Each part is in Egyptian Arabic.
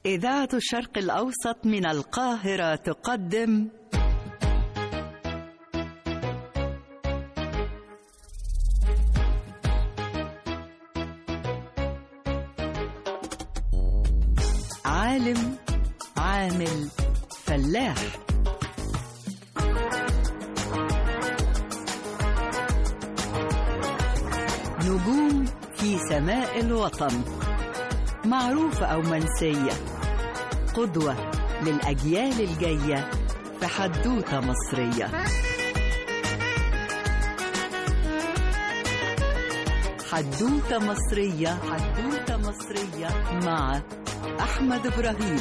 إذاعة الشرق الأوسط من القاهرة تقدم عالم عامل فلاح نجوم في سماء الوطن معروفة أو منسية قدوة للأجيال الجاية في حدوتة مصرية حدوتة مصرية حدوتة مصرية مع أحمد إبراهيم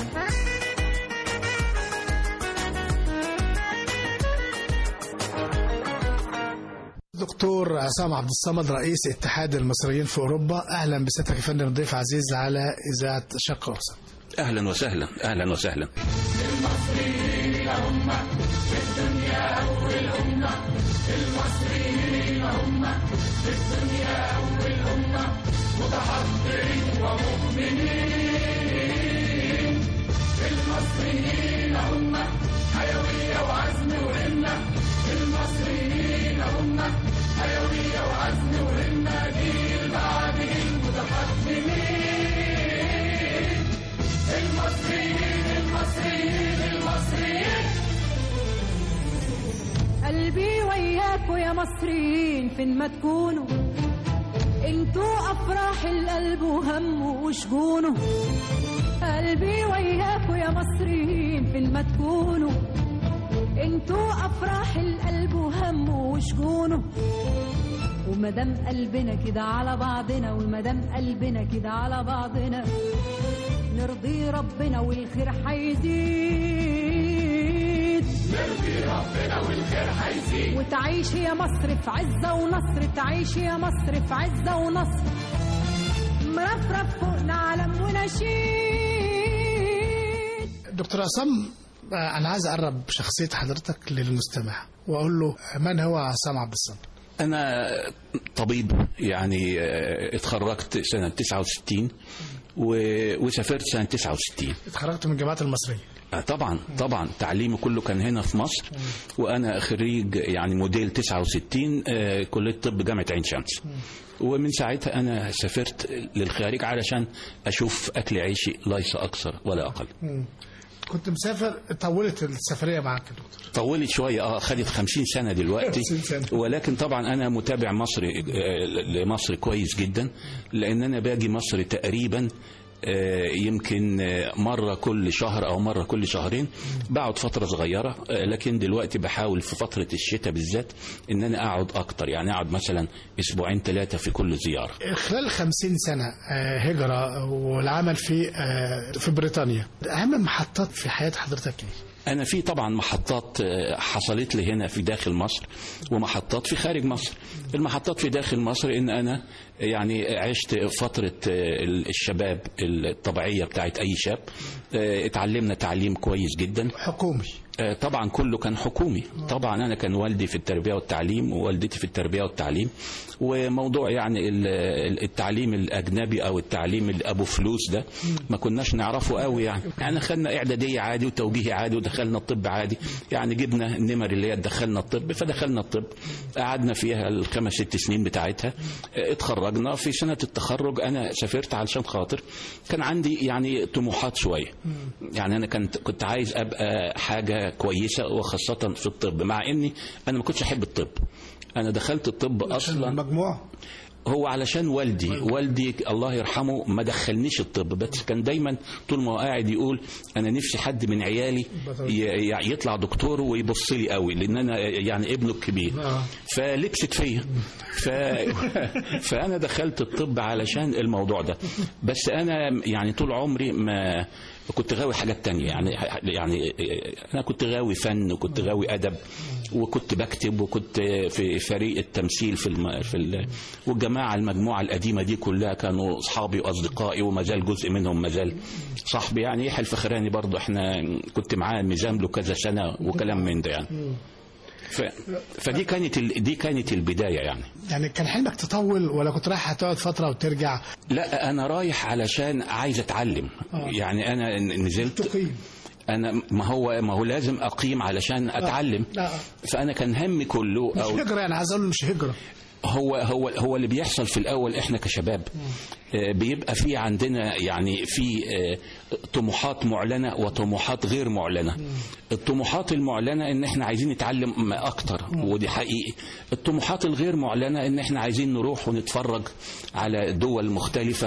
دكتور عصام عبد الصمد رئيس اتحاد المصريين في اوروبا اهلا بسيادتك يا فندم ضيف عزيز على اذاعه الشرق الاوسط اهلا وسهلا اهلا وسهلا قلبي وياكوا يا مصريين فين ما تكونوا انتوا افراح القلب وهمه وشجونه قلبي وياكوا يا مصريين فين ما تكونوا انتوا افراح القلب وهمه وشجونه ومدام قلبنا كده على بعضنا ومدام قلبنا كده على بعضنا نرضي ربنا والخير هيزيد وتعيش يا مصر في عزة ونصر تعيش يا مصر في عزة ونصر مرفرف فوقنا علم ونشيد دكتور عصام آه، انا عايز اقرب شخصيه حضرتك للمستمع واقول له من هو عصام عبد الصمد انا طبيب يعني آه، اتخرجت سنه 69 و- وسافرت سنه 69 اتخرجت من الجامعات المصريه آه، طبعا طبعا تعليمي كله كان هنا في مصر وانا خريج يعني موديل 69 آه، كليه طب جامعه عين شمس ومن ساعتها انا سافرت للخارج علشان اشوف اكل عيشي ليس اكثر ولا اقل كنت مسافر طولت السفريه معاك يا دكتور طولت شوية اه خدت 50 سنة دلوقتي 50 سنة. ولكن طبعا أنا متابع مصري آه، لمصر كويس جدا لأن أنا باجي مصر تقريبا آه، يمكن آه، مرة كل شهر أو مرة كل شهرين بقعد فترة صغيرة آه، لكن دلوقتي بحاول في فترة الشتاء بالذات إن أنا أقعد أكتر يعني أقعد مثلا أسبوعين ثلاثة في كل زيارة خلال 50 سنه آه، هجره والعمل في آه، في بريطانيا اهم محطات في حياه حضرتك ايه أنا في طبعا محطات آه، حصلت لي هنا في داخل مصر ومحطات في خارج مصر المحطات في داخل مصر إن أنا يعني عشت فترة آه، الشباب الطبيعية بتاعت أي شاب آه، اتعلمنا تعليم كويس جدا حكومي آه، طبعا كله كان حكومي طبعا انا كان والدي في التربيه والتعليم ووالدتي في التربيه والتعليم وموضوع يعني ال- ال- التعليم الاجنبي او التعليم اللي ابو فلوس ده ما كناش نعرفه قوي يعني يعني خدنا اعداديه عادي وتوجيهي عادي ودخلنا الطب عادي يعني جبنا النمر اللي هي دخلنا الطب فدخلنا الطب قعدنا فيها الخمس ست سنين بتاعتها آه، اتخرجنا في سنه التخرج انا سافرت علشان خاطر كان عندي يعني طموحات شويه يعني انا كنت كنت عايز ابقى حاجه كويسه وخاصه في الطب مع اني انا ما كنتش احب الطب انا دخلت الطب اصلا المجموع هو علشان والدي والدي الله يرحمه ما دخلنيش الطب بس كان دايما طول ما هو قاعد يقول انا نفسي حد من عيالي ي- ي- يطلع دكتور ويبص لي قوي لان انا يعني ابنه الكبير آه. فلبست فيا ف... فانا دخلت الطب علشان الموضوع ده بس انا يعني طول عمري ما كنت غاوي حاجات تانية يعني يعني انا كنت غاوي فن وكنت غاوي ادب وكنت بكتب وكنت في فريق التمثيل في الم... في ال... والجماعه المجموعه القديمه دي كلها كانوا اصحابي واصدقائي وما زال جزء منهم ما زال صاحبي يعني يحيى الفخراني برضه احنا كنت معاه ميزان له كذا سنه وكلام من ده يعني ف... فدي كانت ال... دي كانت البدايه يعني يعني كان حلمك تطول ولا كنت رايح هتقعد فتره وترجع لا انا رايح علشان عايز اتعلم آه. يعني انا ن- نزلت تقيم انا ما هو ما هو لازم اقيم علشان اتعلم لا فانا كان همي كله مش او هجره يعني عايز اقول مش هجره هو هو هو اللي بيحصل في الاول احنا كشباب آه، بيبقى في عندنا يعني في آه، طموحات معلنه وطموحات غير معلنه الطموحات المعلنه ان احنا عايزين نتعلم اكتر ودي حقيقي الطموحات الغير معلنه ان احنا عايزين نروح ونتفرج على دول مختلفه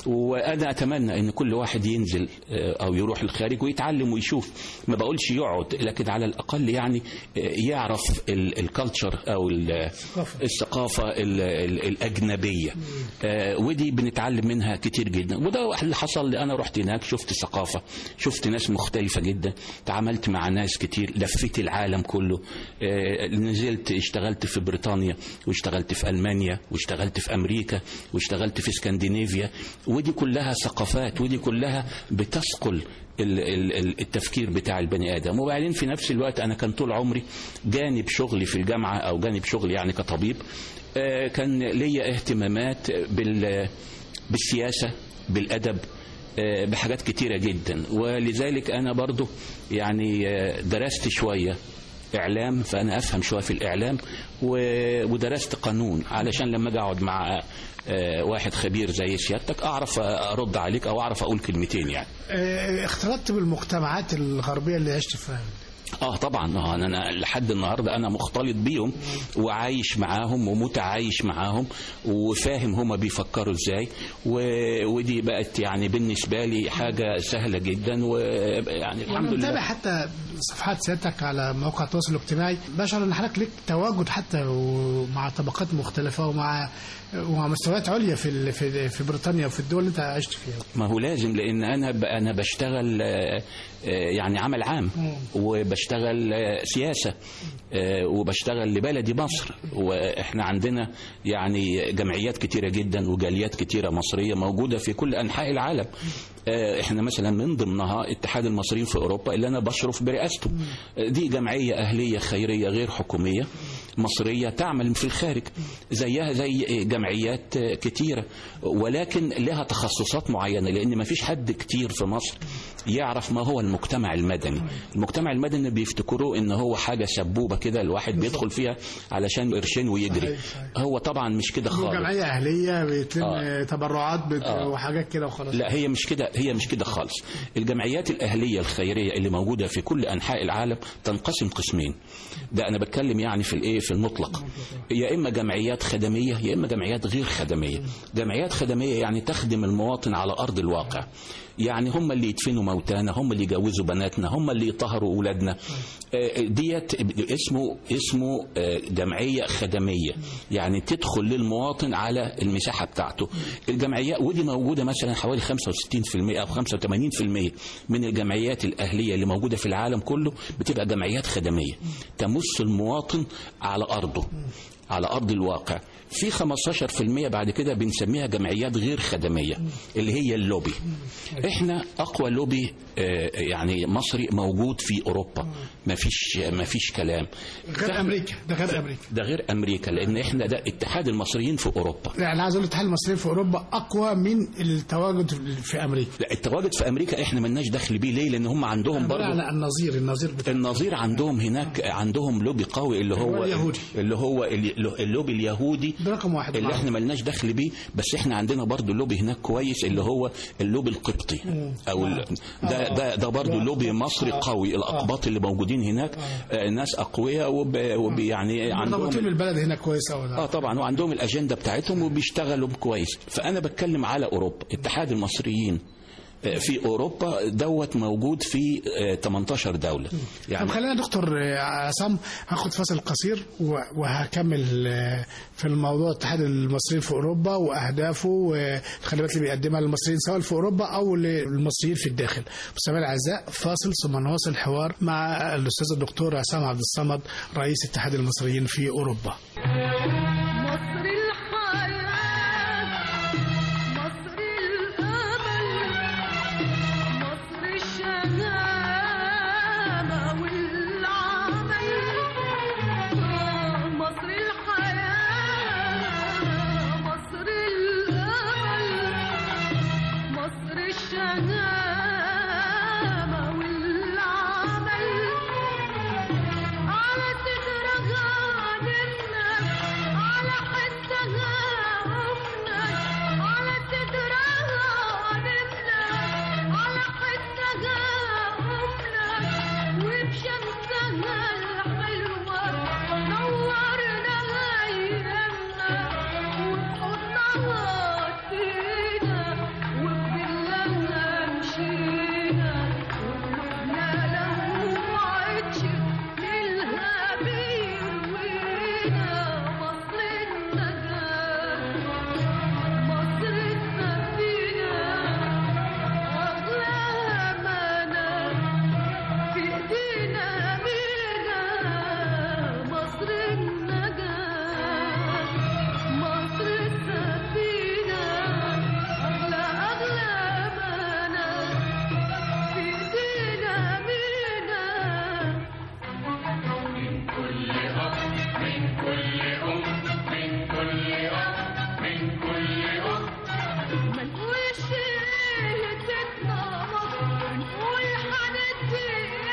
وانا اتمنى ان كل واحد ينزل آه، او يروح الخارج ويتعلم ويشوف ما بقولش يقعد لكن على الاقل يعني آه، يعرف الكالتشر او ال- الثقافه ال- ال- الاجنبيه آه، ودي بنتعلم منها كتير جدا وده اللي حصل لي انا رحت هناك شفت ثقافه شفت ناس مختلفه جدا تعاملت مع ناس كتير لفيت العالم كله آه، نزلت اشتغلت في بريطانيا واشتغلت في المانيا واشتغلت في امريكا واشتغلت في اسكندنافيا ودي كلها ثقافات ودي كلها بتثقل ال- ال- ال- التفكير بتاع البني ادم وبعدين في نفس الوقت انا كان طول عمري جانب شغلي في الجامعه او جانب شغلي يعني كطبيب آه، كان ليا اهتمامات بال بالسياسه بالادب آه، بحاجات كتيره جدا ولذلك انا برضو يعني آه، درست شويه اعلام فانا افهم شويه في الاعلام و- ودرست قانون علشان لما اجي اقعد مع آه، واحد خبير زي سيادتك اعرف ارد عليك او اعرف اقول كلمتين يعني آه، اختلطت بالمجتمعات الغربيه اللي عشت فيها اه طبعا اه انا أنا لحد النهارده انا مختلط بيهم وعايش معاهم ومتعايش معاهم وفاهم هما بيفكروا ازاي و- ودي بقت يعني بالنسبه لي حاجه سهله جدا ويعني الحمد وانا متابع لله حتى صفحات سيادتك على مواقع التواصل الاجتماعي بشعر ان حضرتك ليك تواجد حتى ومع طبقات مختلفه ومع ومع مستويات عليا في ال- في في بريطانيا وفي الدول اللي انت عشت فيها ما هو لازم لان انا ب- انا بشتغل آه، آه، يعني عمل عام وبشتغل آه، سياسه آه، وبشتغل لبلدي مصر واحنا عندنا يعني جمعيات كتيره جدا وجاليات كتيره مصريه موجوده في كل انحاء العالم آه، احنا مثلا من ضمنها اتحاد المصريين في اوروبا اللي انا بشرف برئاسته آه، دي جمعيه اهليه خيريه غير حكوميه مصريه تعمل في الخارج زيها زي جمعيات كتيره ولكن لها تخصصات معينه لان ما فيش حد كتير في مصر يعرف ما هو المجتمع المدني المجتمع المدني بيفتكروه ان هو حاجه سبوبه كده الواحد بيدخل فيها علشان قرشين ويجري صحيح، صحيح. هو طبعا مش كده خالص جمعيه اهليه بتلم آه. تبرعات بت... آه. وحاجات كده وخلاص لا هي مش كده هي مش كده خالص الجمعيات الأهلية الخيرية اللي موجودة في كل أنحاء العالم تنقسم قسمين ده أنا بتكلم يعني في الإيه في المطلق يا إما جمعيات خدمية يا إما جمعيات غير خدمية جمعيات خدمية يعني تخدم المواطن على أرض الواقع يعني هم اللي يدفنوا موتانا هم اللي يجوزوا بناتنا هم اللي يطهروا أولادنا آه، ديت اسمه اسمه آه، جمعية خدمية يعني تدخل للمواطن على المساحة بتاعته الجمعيات ودي موجودة مثلا حوالي 65% أو 85% من الجمعيات الأهلية اللي موجودة في العالم كله بتبقى جمعيات خدمية تمس المواطن على أرضه على أرض الواقع في 15% بعد كده بنسميها جمعيات غير خدمية اللي هي اللوبي احنا أقوى لوبي آه، يعني مصري موجود في أوروبا ما فيش ما فيش كلام غير امريكا ده غير امريكا ده غير أمريكا لأن احنا ده اتحاد المصريين في أوروبا يعني عايز اقول الاتحاد المصري في اوروبا اقوى من التواجد في امريكا لا التواجد في امريكا احنا ملناش دخل بيه ليه لان هم عندهم برضه برضه على النظير النظير بتاع النظير عندهم هناك عندهم لوبي قوي اللي هو هو اليهودي. اللي هو ال- اللوبي اليهودي ده رقم واحد اللي معروف. احنا ملناش دخل بيه بس احنا عندنا برضه لوبي هناك كويس اللي هو اللوبي القبطي او ال- ده ده ده برضه لوبي مصري قوي الاقباط اللي موجودين هناك آه، ناس اقوياء وب وب- يعني مرتبطين عندهم بالبلد هنا كويس قوي اه طبعا وعندهم الاجنده بتاعتهم وبيشتغلوا كويس فانا بتكلم على اوروبا اتحاد المصريين آه، في اوروبا دوت موجود في آه، 18 دوله طب يعني خلينا دكتور آه، عصام هاخد فاصل قصير و- وهكمل آه، في الموضوع الاتحاد المصريين في اوروبا واهدافه والخدمات اللي بيقدمها للمصريين سواء في اوروبا او للمصريين في الداخل. مستمعينا الاعزاء فاصل ثم نواصل الحوار مع الاستاذ الدكتور عصام عبد الصمد رئيس اتحاد المصريين في اوروبا. مصر الحياة مصر الأمل مصر الشهامة والعمل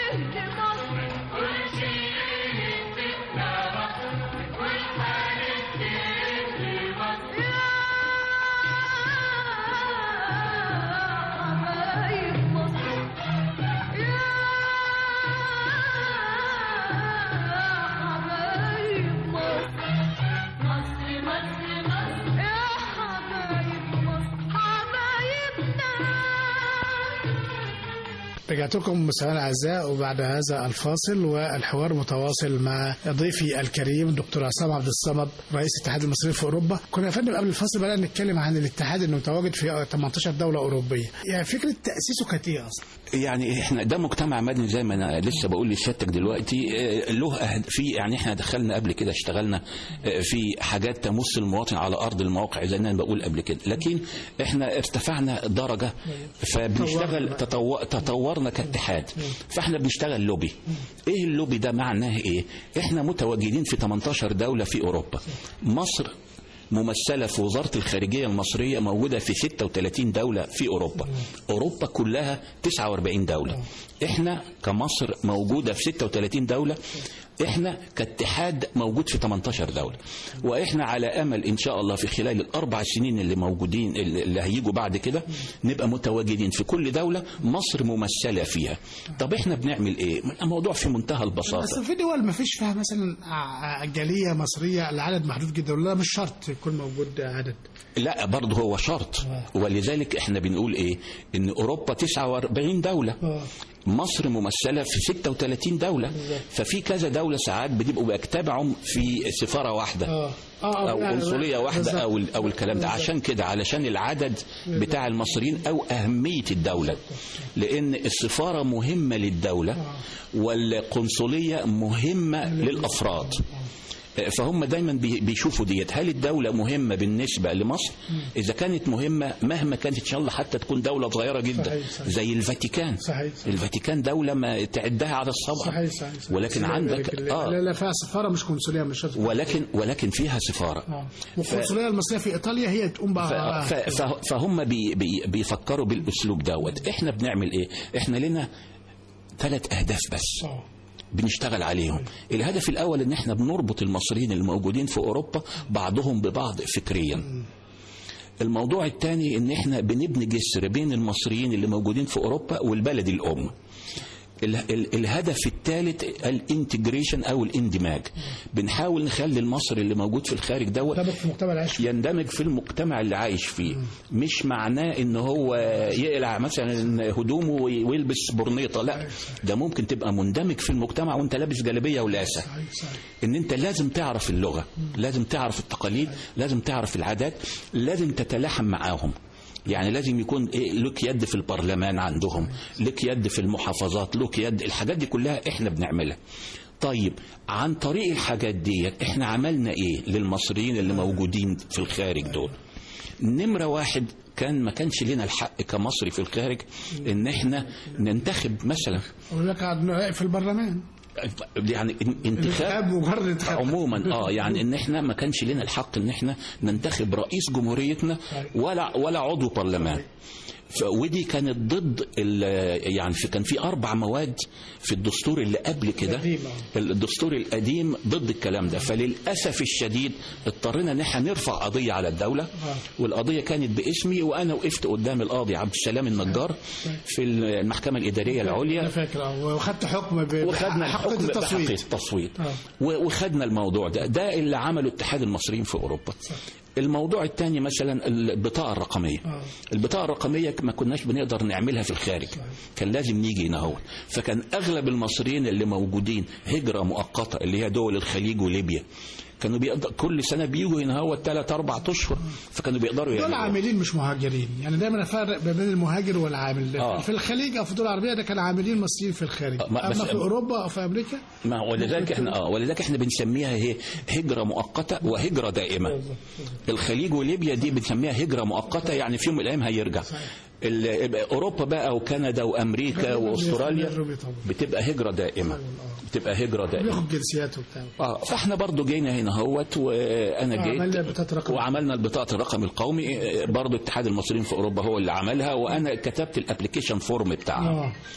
رجعت لكم مستمعينا الاعزاء وبعد هذا الفاصل والحوار متواصل مع ضيفي الكريم دكتور عصام عبد الصمد رئيس الاتحاد المصري في اوروبا كنا يا فندم قبل الفاصل بدانا نتكلم عن الاتحاد انه متواجد في 18 دوله اوروبيه يعني فكره تاسيسه كانت ايه اصلا؟ يعني احنا ده مجتمع مدني زي ما انا لسه بقول لسيادتك دلوقتي آه، له أهد في يعني احنا دخلنا قبل كده اشتغلنا آه، في حاجات تمس المواطن على ارض المواقع زي ما انا بقول قبل كده لكن احنا ارتفعنا درجه فبنشتغل تطو... تطورنا كاتحاد فاحنا بنشتغل لوبي ايه اللوبي ده معناه ايه احنا متواجدين في 18 دوله في اوروبا مصر ممثلة في وزارة الخارجية المصرية موجودة في 36 دولة في أوروبا أوروبا كلها 49 دولة إحنا كمصر موجودة في 36 دولة إحنا كاتحاد موجود في 18 دولة وإحنا على أمل إن شاء الله في خلال الأربع سنين اللي موجودين اللي هيجوا بعد كده نبقى متواجدين في كل دولة مصر ممثلة فيها طب إحنا بنعمل إيه الموضوع في منتهى البساطة بس في دول ما فيش فيها مثلا ع- جاليه مصريه العدد محدود جدا ولا مش شرط يكون موجود عدد لا برضه هو شرط ولذلك احنا بنقول ايه ان اوروبا 49 دولة آه. مصر ممثلة في 36 دولة ففي كذا دولة ساعات بتبقوا بيجتمعوا في سفارة واحدة اه اه او قنصليه واحده او ال- او الكلام ده عشان كده علشان العدد بتاع المصريين او اهميه الدوله لان السفاره مهمه للدوله والقنصليه مهمه للافراد فهم دايما بي- بيشوفوا ديت هل الدوله مهمه بالنسبه لمصر اذا كانت مهمه مهما كانت ان شاء الله حتى تكون دوله صغيره جدا صحيح، صحيح. زي الفاتيكان صحيح، صحيح. الفاتيكان دوله ما تعدها على الصبع صحيح صحيح, صحيح. ولكن عندك لا لا فيها سفاره مش قنصليه مش شرط ولكن ولكن فيها سفاره آه. والقنصليه المصريه في ايطاليا هي تقوم بقى ف- ف- فهم بي بي بيفكروا بالاسلوب دوت احنا بنعمل ايه احنا لنا ثلاث اهداف بس آه. بنشتغل عليهم الهدف الاول ان احنا بنربط المصريين الموجودين في اوروبا بعضهم ببعض فكريا الموضوع الثاني ان احنا بنبني جسر بين المصريين اللي موجودين في اوروبا والبلد الام ال- ال- الهدف الثالث الانتجريشن او الاندماج بنحاول نخلي المصري اللي موجود في الخارج دوت طبق في المجتمع العايش يندمج في المجتمع اللي عايش فيه مش معناه ان هو يقلع مثلا هدومه وي- ويلبس برنيطه لا ده ممكن تبقى مندمج في المجتمع وانت لابس جلابيه ولاسه صحيح صحيح ان انت لازم تعرف اللغه لازم تعرف التقاليد لازم تعرف العادات لازم تتلاحم معاهم يعني لازم يكون إيه لك يد في البرلمان عندهم لك يد في المحافظات لك يد الحاجات دي كلها احنا بنعملها طيب عن طريق الحاجات دي احنا عملنا ايه للمصريين اللي موجودين في الخارج دول نمرة واحد كان ما كانش لنا الحق كمصري في الخارج ان احنا ننتخب مثلا ولك قاعد في البرلمان يعني انتخاب انتخاب مجرد انتخاب عموما اه يعني ان احنا ما كانش لنا الحق ان احنا ننتخب رئيس جمهوريتنا ولا ولا عضو برلمان ف- ودي كانت ضد ال- يعني في كان في اربع مواد في الدستور اللي قبل كده القديم، الدستور القديم ضد الكلام ده فللاسف الشديد اضطرينا ان احنا نرفع قضيه على الدوله والقضيه كانت باسمي وانا وقفت قدام القاضي عبد السلام النجار في المحكمه الاداريه انا العليا فاكر اه وخدت حكم ب- وخدنا بحق الحكم بحق التصويت التصويت آه. و- وخدنا الموضوع ده ده اللي عمله اتحاد المصريين في اوروبا الموضوع الثاني مثلا البطاقه الرقميه آه. البطاقه الرقميه ما كناش بنقدر نعملها في الخارج كان لازم نيجي هنا هو فكان اغلب المصريين اللي موجودين هجره مؤقته اللي هي دول الخليج وليبيا كانوا بيقدر كل سنه بيجوا هنا هو ثلاث اربع اشهر فكانوا بيقدروا دول يعملوا عاملين مش مهاجرين يعني دايما افرق ما بين المهاجر والعامل آه. في الخليج او في الدول العربيه ده كان عاملين مصريين في الخارج آه، ما- اما بس- في اوروبا او في امريكا ما ولذلك احنا اه ولذلك احنا بنسميها هي هجره مؤقته وهجره دائمه الخليج وليبيا دي بنسميها هجره مؤقته يعني في يوم من الايام هيرجع ال- اوروبا بقى وكندا وامريكا واستراليا بتبقى هجره دائمه بتبقى هجره دائمه بياخد جنسيات وبتاع اه فاحنا برضو جينا هنا هوت وانا آه، جيت عملنا بطاقة رقم. وعملنا البطاقه الرقم القومي آه، برضو اتحاد المصريين في اوروبا هو اللي عملها وانا كتبت الابلكيشن فورم بتاعها اه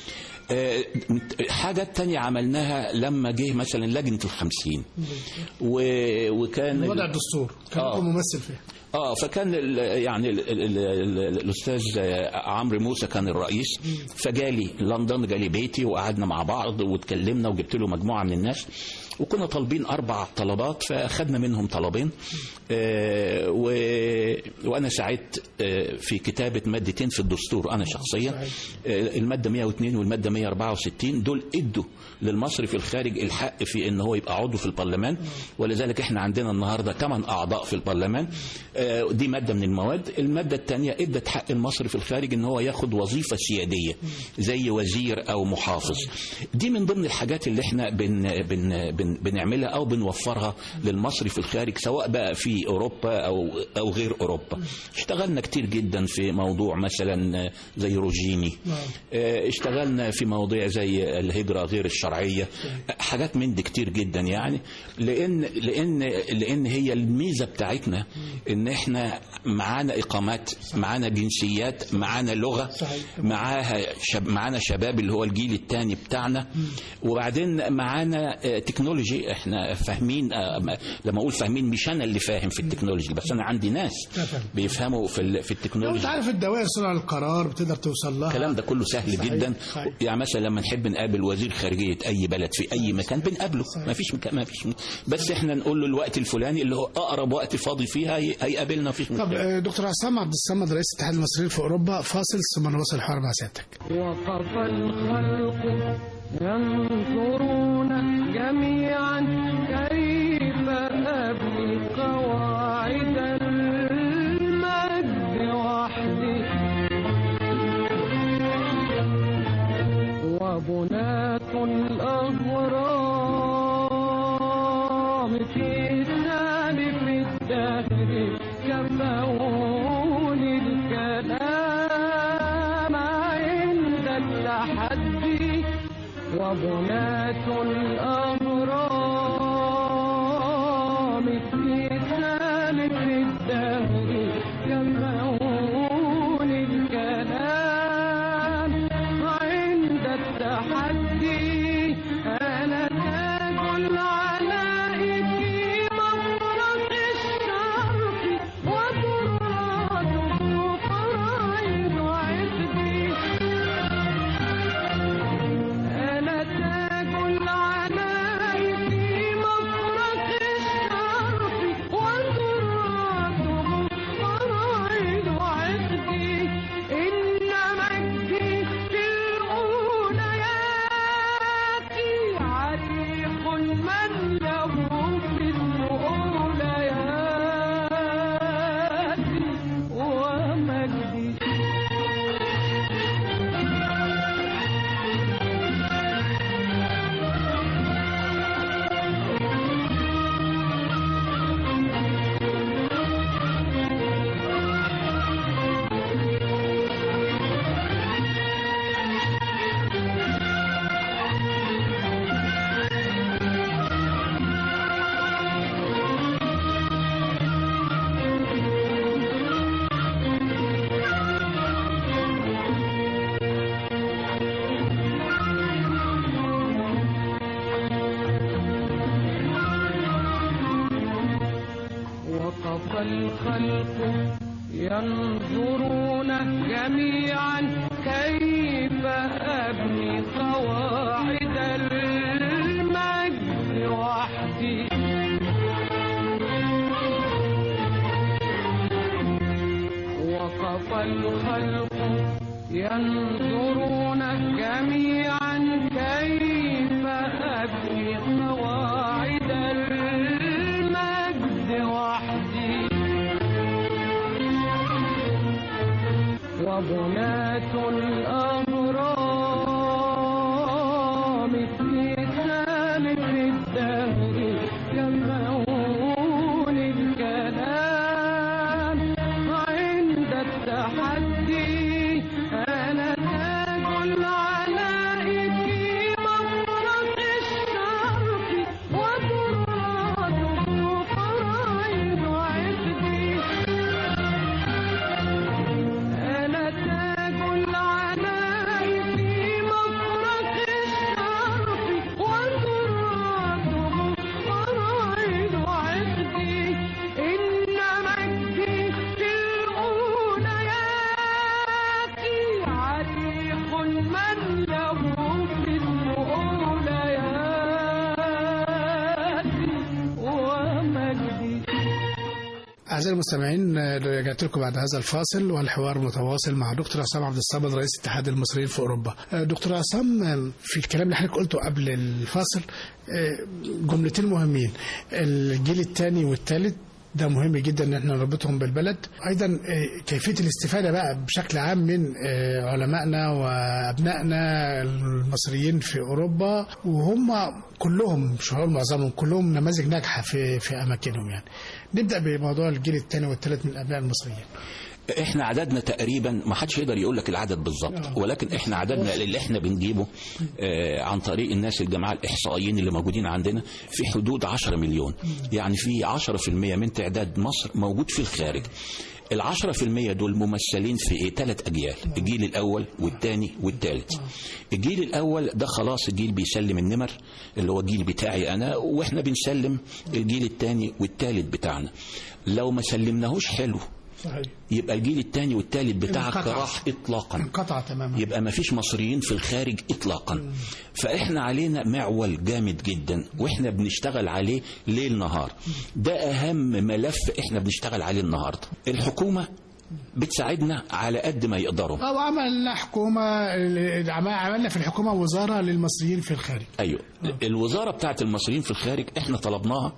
آه، حاجة تانية عملناها لما جه مثلا لجنة الخمسين و- وكان وضع الدستور كان آه. لكم ممثل فيه اه فكان ال يعني ال ال ال الاستاذ عمرو موسى كان الرئيس فجالي لندن جالي بيتي وقعدنا مع بعض واتكلمنا وجبت له مجموعه من الناس وكنا طالبين اربع طلبات فاخذنا منهم طلبين آه و وانا ساعدت آه في كتابه مادتين في الدستور انا شخصيا آه الماده 102 والماده 164 دول ادوا للمصري في الخارج الحق في ان هو يبقى عضو في البرلمان ولذلك احنا عندنا النهارده ثمان اعضاء في البرلمان آه، دي ماده من المواد الماده الثانيه ادت حق المصري في الخارج ان هو ياخد وظيفه سياديه زي وزير او محافظ دي من ضمن الحاجات اللي احنا بن بن بن بنعملها او بنوفرها للمصري في الخارج سواء بقى في اوروبا او او غير اوروبا اشتغلنا كتير جدا في موضوع مثلا آه، زي روجيني آه، اشتغلنا في مواضيع زي الهجره غير الشرعيه حاجات من دي كتير جدا يعني لان لان لان هي الميزه بتاعتنا ان احنا معانا اقامات معانا جنسيات معانا لغه صحيح. معاها شب معانا شباب اللي هو الجيل الثاني بتاعنا وبعدين معانا آه، تكنولوجي احنا فاهمين آه، م- لما اقول فاهمين مش انا اللي فاهم في التكنولوجي بس انا عندي ناس تفهم. بيفهموا في ال- في لو التكنولوجي انت عارف الدوائر صنع القرار بتقدر توصل لها الكلام ده كله سهل صحيح، جدا صحيح. يعني مثلا لما نحب نقابل وزير خارجيه اي بلد في اي مكان بنقابله ما فيش مكان ما فيش بس احنا نقول له الوقت الفلاني اللي هو اقرب وقت فاضي فيها هي- هيقابلنا ما فيش طب مشكله آه، دكتور عصام عبد الصمد رئيس اتحاد المصريين في اوروبا فاصل ثم نواصل الحوار مع سيادتك وقف الخلق ينظرون جميعا كيف أبني قواعد المجد وحدي وبناة الأهرام في سالف الدهر كفون الكلام عند التحدي وبناة الأهرام في سالف الدهر كفون الكلام عند التحدي أنا تاج العلاء في مفرق الشرق وتراته فرائض عقدي أنا تاج العلاء في مفرق الشرق وتراته فرائض عقدي إن مجدي في الأوليات عريق من له في الأوليات ومجدي وقف الخلق ينظرون جميعا كيف أبني قواعد المجد وحدي وقف الخلق ينظرون جميعا كيف أبني قواعد المجد وحدي وبناة الأرض أعزائي المستمعين آه، رجعت لكم بعد هذا الفاصل والحوار متواصل مع دكتور عصام عبد الصمد رئيس اتحاد المصريين في أوروبا آه، دكتور عصام آه، في الكلام اللي حضرتك قلته قبل الفاصل آه، جملتين مهمين الجيل الثاني والثالث ده مهم جدا ان احنا نربطهم بالبلد ايضا آه، كيفيه الاستفاده بقى بشكل عام من آه، علمائنا وابنائنا المصريين في اوروبا وهم كلهم مش هقول معظمهم كلهم نماذج ناجحه في في اماكنهم يعني نبدا بموضوع الجيل الثاني والثالث من الابناء المصريين احنا عددنا تقريبا ما حدش يقدر يقول لك العدد بالظبط ولكن احنا عددنا اللي احنا بنجيبه آه عن طريق الناس الجماعه الاحصائيين اللي موجودين عندنا في حدود 10 مليون يعني في 10% من تعداد مصر موجود في الخارج العشرة في المية دول ممثلين في ايه ثلاث اجيال الجيل الاول والثاني والثالث الجيل الاول ده خلاص الجيل بيسلم النمر اللي هو الجيل بتاعي انا واحنا بنسلم الجيل الثاني والثالث بتاعنا لو ما سلمناهوش حلو صحيح يبقى الجيل الثاني والثالث بتاعك انقطع. راح اطلاقا انقطع تماما يبقى ما فيش مصريين في الخارج اطلاقا فاحنا علينا معول جامد جدا واحنا بنشتغل عليه ليل نهار ده اهم ملف احنا بنشتغل عليه النهارده الحكومه بتساعدنا على قد ما يقدروا أو عملنا حكومة عملنا في الحكومة وزارة للمصريين في الخارج ايوه الوزاره بتاعت المصريين في الخارج احنا طلبناها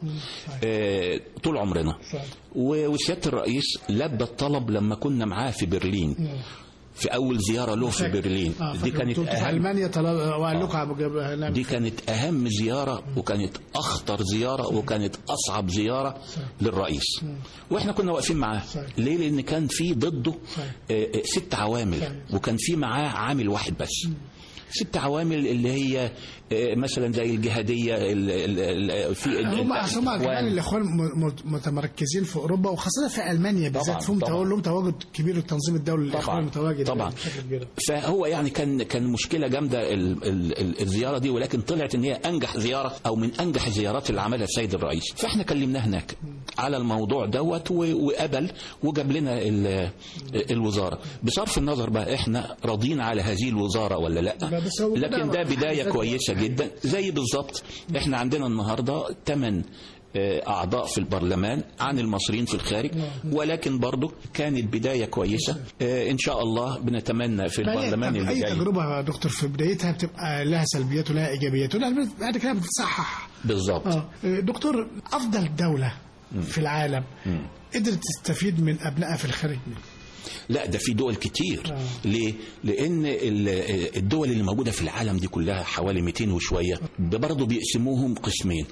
آه طول عمرنا و- وسياده الرئيس لبى الطلب لما كنا معاه في برلين في اول زياره له في برلين آه، دي فاكر كانت كنت في اهم ألمانيا طلب وقال لكم عم جاب- هنعمل دي كانت أهم زيارة وكانت أخطر زيارة وكانت أصعب زيارة للرئيس وإحنا كنا واقفين معاه ليه؟ لأن كان في ضده آه، آه، ست عوامل وكان في معاه عامل واحد بس ست عوامل اللي هي آه، مثلا زي الجهادية ال- ال- ال- في ال- هم هم الإخوان. كمان الاخوان م- م- متمركزين في اوروبا وخاصه في المانيا طبعاً، بالذات فيهم طبعاً. تواجد لهم تواجد كبير التنظيم الدولي الاخوان متواجد طبعا بشكل كبير فهو يعني كان كان مشكله جامده ال ال ال الزياره دي ولكن طلعت ان هي انجح زياره او من انجح الزيارات اللي عملها السيد الرئيس فاحنا كلمناه هناك على الموضوع دوت و- وقبل وجاب لنا ال- الوزاره بصرف النظر بقى احنا راضيين على هذه الوزاره ولا لا لا، بس هو لكن ده ده بدايه حاجة كويسه جدا زي بالظبط احنا عندنا النهارده ثمان أعضاء في البرلمان عن المصريين في الخارج ولكن برضو كانت بداية كويسة آه، إن شاء الله بنتمنى في البرلمان اللي اي جاي تجربه يا دكتور في بدايتها بتبقى لها سلبيات ولها ايجابيات ولها بعد كده بتتصحح بالظبط اه دكتور افضل دوله في العالم قدرت تستفيد من ابنائها في الخارج منه لا ده في دول كتير ليه؟ لأن ال- الدول اللي موجودة في العالم دي كلها حوالي 200 وشوية برضه بيقسموهم قسمين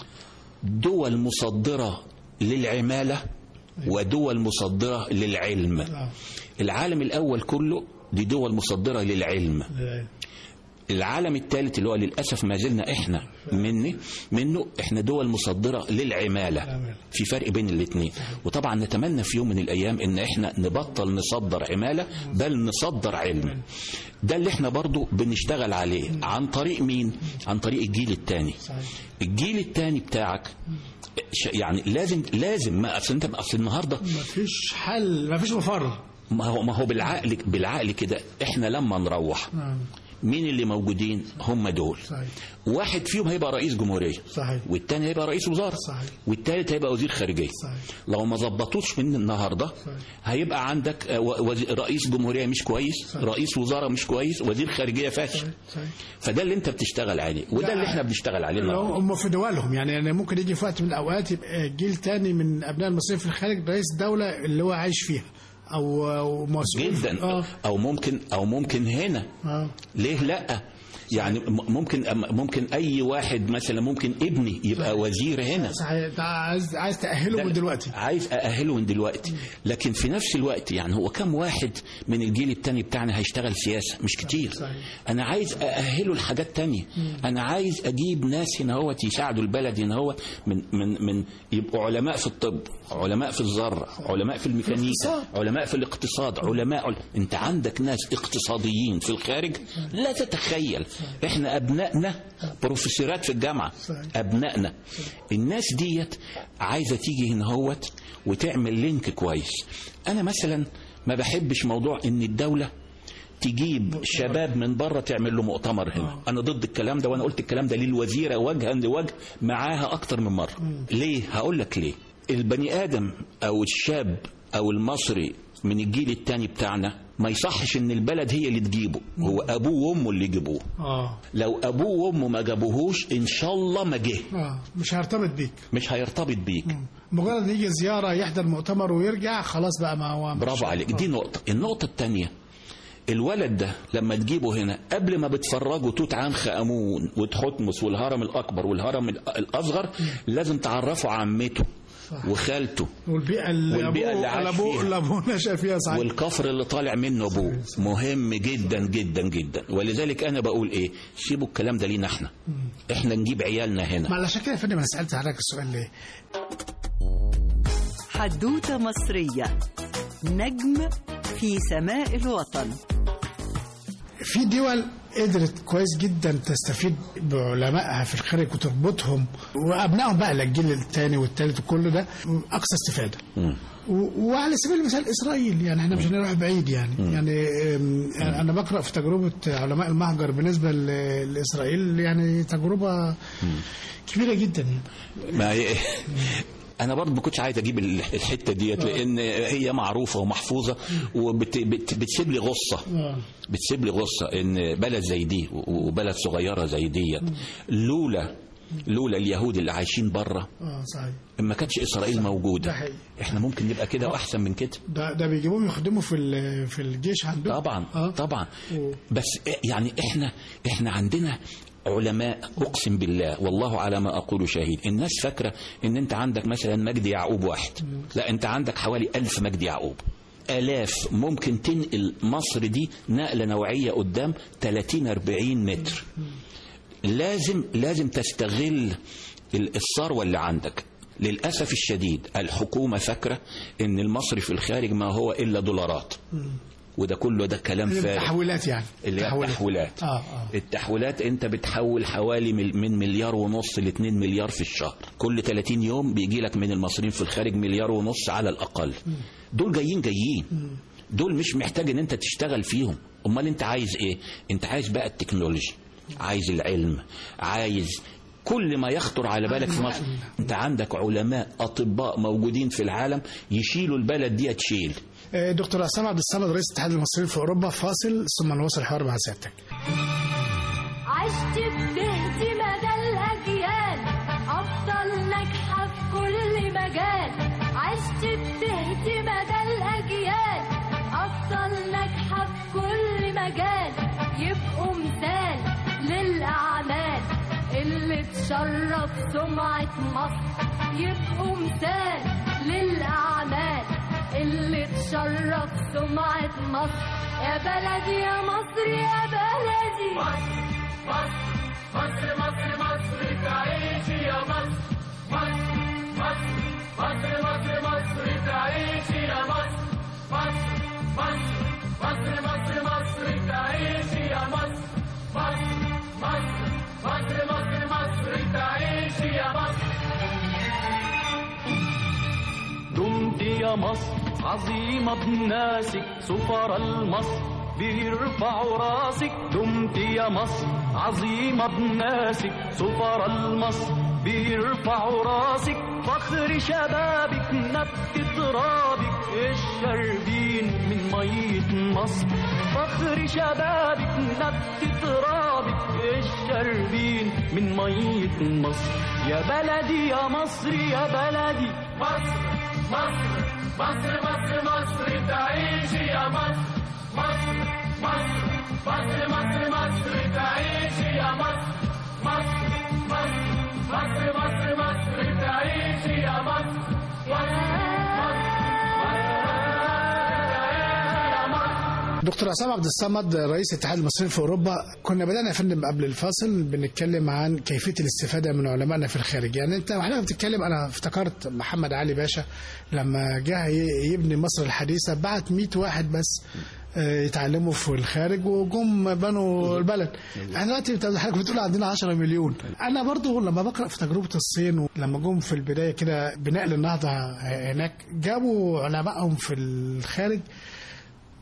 دول مصدرة للعمالة ودول مصدرة للعلم آه. العالم الأول كله دي دول مصدرة للعلم العالم الثالث اللي هو للاسف ما زلنا احنا مني منه احنا دول مصدره للعماله في فرق بين الاثنين وطبعا نتمنى في يوم من الايام ان احنا نبطل نصدر عماله بل نصدر علم ده اللي احنا برضو بنشتغل عليه عن طريق مين عن طريق الجيل الثاني الجيل الثاني بتاعك ش- يعني لازم لازم ما اصل انت اصل النهارده مفيش حل مفيش مفر ما هو ما هو بالعقل بالعقل كده احنا لما نروح مين اللي موجودين هم دول صحيح. واحد فيهم هيبقى رئيس جمهوريه صحيح. والتاني هيبقى رئيس وزاره صحيح. والتالت هيبقى وزير خارجيه صحيح. لو ما ظبطوش من النهارده هيبقى عندك آه، و- وزي- رئيس جمهوريه مش كويس رئيس وزاره مش كويس وزير خارجيه فاشل صحيح. فده اللي انت بتشتغل عليه وده اللي احنا بنشتغل عليه لو النهارده هم في دولهم يعني أنا ممكن يجي في وقت من الاوقات يبقى جيل تاني من ابناء المصريين في الخارج رئيس دوله اللي هو عايش فيها او أو مسؤول جدا اه او ممكن او ممكن هنا اه ليه لا يعني م- ممكن ممكن اي واحد مثلا ممكن ابني يبقى وزير هنا صحيح أنت عايز عايز تاهله من دلوقتي عايز ااهله من دلوقتي لكن في نفس الوقت يعني هو كم واحد من الجيل التاني بتاعنا هيشتغل سياسه مش كتير صحيح. انا عايز ااهله لحاجات تانية انا عايز اجيب ناس هنا هو يساعدوا البلد هنا هو من من من يبقوا علماء في الطب علماء في الزرع علماء في الميكانيكا الاقتصاد. علماء في الاقتصاد علماء عل... انت عندك ناس اقتصاديين في الخارج لا تتخيل احنا ابنائنا بروفيسورات في الجامعه صحيح. ابنائنا الناس ديت عايزه تيجي هنا هوت وتعمل لينك كويس انا مثلا ما بحبش موضوع ان الدوله تجيب شباب من بره تعمل له مؤتمر هنا انا ضد الكلام ده وانا قلت الكلام ده للوزيره وجها لوجه معاها اكتر من مره ليه هقول لك ليه البني ادم او الشاب او المصري من الجيل الثاني بتاعنا ما يصحش ان البلد هي اللي تجيبه هو ابوه وامه اللي يجيبوه اه لو ابوه وامه ما جابوهوش ان شاء الله ما جه اه مش هيرتبط بيك مش هيرتبط بيك مجرد يجي زياره يحضر مؤتمر ويرجع خلاص بقى ما هو مش- برافو عليك دي نقطة النقطة الثانية الولد ده لما تجيبه هنا قبل ما بتفرجوا توت عنخ امون وتحتمس والهرم الاكبر والهرم الأ- الاصغر لازم تعرفه عمته وخالته والبيئه اللي والبيئة أبوه- اللي عاش أبوه- فيها. اللي ابوه نشا فيها صحيح والكفر اللي طالع منه ابوه مهم جدا جدا جدا ولذلك انا بقول ايه سيبوا الكلام ده لينا احنا احنا نجيب عيالنا هنا ما علشان كده يا فندم انا سالت حضرتك السؤال ليه؟ حدوتة مصرية نجم في سماء الوطن في دول قدرت كويس جدا تستفيد بعلمائها في الخارج وتربطهم وابنائهم بقى الجيل الثاني والثالث وكل ده اقصى استفاده. و- وعلى سبيل المثال اسرائيل يعني احنا مش هنروح بعيد يعني يعني أم، انا بقرا في تجربه علماء المهجر بالنسبه ل- لاسرائيل يعني تجربه كبيره جدا يعني. ما هي انا برضه ما كنتش عايز اجيب ال- الحته ديت لان هي معروفه ومحفوظه وبتسيب لي غصه آه. بتسيب لي غصه ان بلد زي دي و- وبلد صغيره زي ديت لولا لولا اليهود اللي عايشين بره اه صحيح ما كانتش اسرائيل موجوده ده حقيقي. احنا ممكن نبقى كده واحسن من كده ده ده بيجيبوهم يخدموا في ال- في الجيش عندهم طبعا آه. طبعا و- بس يعني احنا احنا عندنا علماء اقسم بالله والله على ما اقول شهيد الناس فاكره ان انت عندك مثلا مجدي يعقوب واحد لا انت عندك حوالي ألف مجدي يعقوب آلاف ممكن تنقل مصر دي نقلة نوعية قدام 30 40 متر لازم لازم تستغل ال- الثروة اللي عندك للأسف الشديد الحكومة فاكرة إن المصري في الخارج ما هو إلا دولارات وده كله ده كلام فارغ التحويلات يعني اللي هي التحويلات اه اه التحويلات انت بتحول حوالي مل- من مليار ونص ل 2 مليار في الشهر كل 30 يوم بيجي لك من المصريين في الخارج مليار ونص على الاقل دول جايين جايين دول مش محتاج ان انت تشتغل فيهم امال انت عايز ايه انت عايز بقى التكنولوجيا عايز العلم عايز كل ما يخطر على بالك في مصر انت عندك علماء اطباء موجودين في العالم يشيلوا البلد دي تشيل آه، دكتور عصام عبد الصمد رئيس الاتحاد المصري في اوروبا فاصل ثم نواصل الحوار مع سيادتك عشت بتهدي مدى الأجيال أفضل ناجحة في كل مجال عشت بتهدي مدى الأجيال أفضل ناجحة في كل مجال يبقوا مثال للأعمال اللي تشرف سمعة مصر يبقوا مثال للأعمال اللي تشرف سمعة مصر يا بلدي يا مصر يا بلدي دمت يا مصر عظيمة بناسك سفر المصر بيرفعوا راسك دمت يا مصر عظيمة بناسك سفر المصر بيرفعوا راسك فخر شبابك نبت ترابك الشربين من مية مصر فخر شبابك نبت ترابك الشربين من مية مصر يا بلدي يا مصر يا بلدي دكتور عصام عبد الصمد رئيس الاتحاد المصري في اوروبا كنا بدانا يا فندم قبل الفاصل بنتكلم عن كيفيه الاستفاده من علمائنا في الخارج يعني انت واحنا بتتكلم انا افتكرت محمد علي باشا لما جه ي- يبني مصر الحديثه بعت 100 واحد بس آه، يتعلموا في الخارج وجم بنوا البلد احنا دلوقتي انت حضرتك بتقول عندنا 10 مليون انا برضو لما بقرا في تجربه الصين لما جم في البدايه كده بناء النهضه هناك جابوا علمائهم في الخارج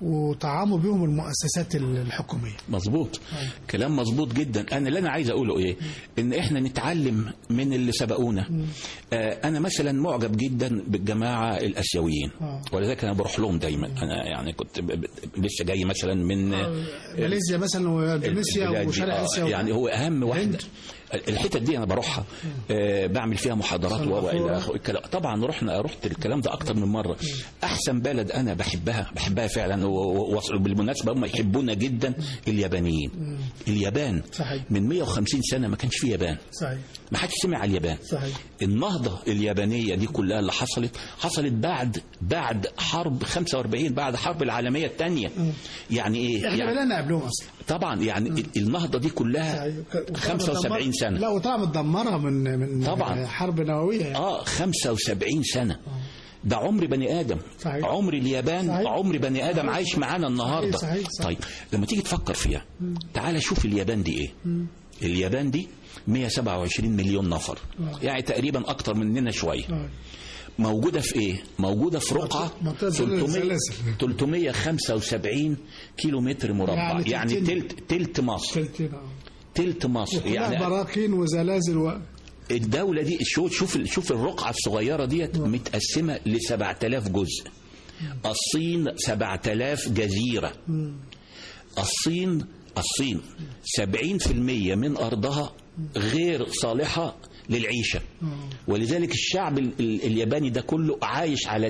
وطعاموا بيهم المؤسسات الحكوميه مظبوط كلام مظبوط جدا انا اللي انا عايز اقوله ايه ان احنا نتعلم من اللي سبقونا آه انا مثلا معجب جدا بالجماعه الاسيويين آه. ولذلك انا بروح لهم دايما انا يعني كنت ب- ب- لسه جاي مثلا من ماليزيا مثلا واندونيسيا البلاد دي. وشرق آه، اسيا يعني هو اهم واحده الهند. الحتت دي انا بروحها آه بعمل فيها محاضرات و- سنغافورة. والى اخره الكلام- طبعا رحنا رحت الكلام ده اكتر من مره احسن بلد انا بحبها بحبها فعلا و- و- وبالمناسبه هم يحبونا جدا اليابانيين اليابان صحيح. من 150 سنه ما كانش في يابان صحيح ما حدش سمع على اليابان صحيح النهضة اليابانية دي كلها اللي حصلت حصلت بعد بعد حرب 45 بعد الحرب العالمية الثانية يعني ايه احنا يعني بدانا قبلهم اصلا طبعا يعني ال- النهضة دي كلها صحيح. وطبعا 75 متدمرة- سنة لا وطبعا متدمره من من طبعا. حرب نوويه يعني. اه 75 سنة ده عمر بني ادم صحيح. عمر اليابان صحيح. عمر بني ادم عايش معانا النهارده صحيح، صحيح. طيب لما تيجي تفكر فيها تعال شوف اليابان دي ايه اليابان دي 127 مليون نفر يعني تقريبا اكتر مننا شويه آه. موجودة في ايه؟ موجودة في رقعة منطقة 300 السلاسل. 375 كيلو متر مربع يعني يعني تلتين. تلت تلت مصر تلتين آه. تلت مصر كلها يعني براكين وزلازل و... الدولة دي شوف شوف شوف الرقعة الصغيرة ديت متقسمة ل 7000 جزء الصين 7000 جزيرة الصين الصين 70% من أرضها غير صالحة للعيشة ولذلك الشعب ال- ال- الياباني ده كله عايش على